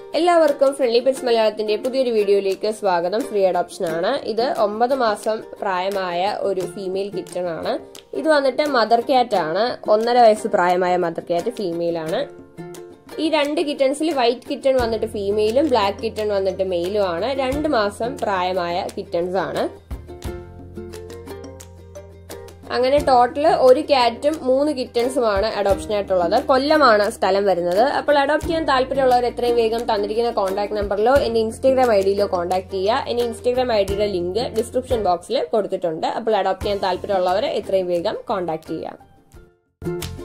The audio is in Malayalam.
എല്ലാവർക്കും ഫ്രണ്ട്ലി പെറ്റ്സ് മലയാളത്തിന്റെ പുതിയൊരു വീഡിയോയിലേക്ക് സ്വാഗതം ഫ്രീ അഡോപ്ഷൻ ആണ് ഇത് ഒമ്പത് മാസം പ്രായമായ ഒരു ഫീമെയിൽ കിച്ചൺ ആണ് ഇത് വന്നിട്ട് മദർ ക്യാറ്റ് ആണ് ഒന്നര വയസ്സ് പ്രായമായ മദർ ക്യാറ്റ് ഫീമെയിൽ ആണ് ഈ രണ്ട് കിറ്റൺസിൽ വൈറ്റ് കിറ്റൺ വന്നിട്ട് ഫീമെയിലും ബ്ലാക്ക് കിറ്റൺ വന്നിട്ട് മെയിലും ആണ് രണ്ട് മാസം പ്രായമായ കിറ്റൺസ് ആണ് അങ്ങനെ ടോട്ടൽ ഒരു ക്യാറ്റും മൂന്ന് കിറ്റൺസുമാണ് അഡോപ്ഷൻ ആയിട്ടുള്ളത് കൊല്ലമാണ് സ്ഥലം വരുന്നത് അപ്പോൾ അഡോപ്റ്റ് ചെയ്യാൻ താല്പര്യമുള്ളവർ എത്രയും വേഗം തന്നിരിക്കുന്ന കോൺടാക്ട് നമ്പറിലോ എന്റെ ഇൻസ്റ്റാഗ്രാം ഐ ഡിയിലോ കോൺടാക്ട് ചെയ്യുക എന്റെ ഇൻസ്റ്റാഗ്രാം ഐ ഡിയുടെ ലിങ്ക് ഡിസ്ക്രിപ്ഷൻ ബോക്സിൽ കൊടുത്തിട്ടുണ്ട് അപ്പോൾ അഡോപ്റ്റ് ചെയ്യാൻ താല്പര്യമുള്ളവർ എത്രയും വേഗം കോൺടാക്ട് ചെയ്യുക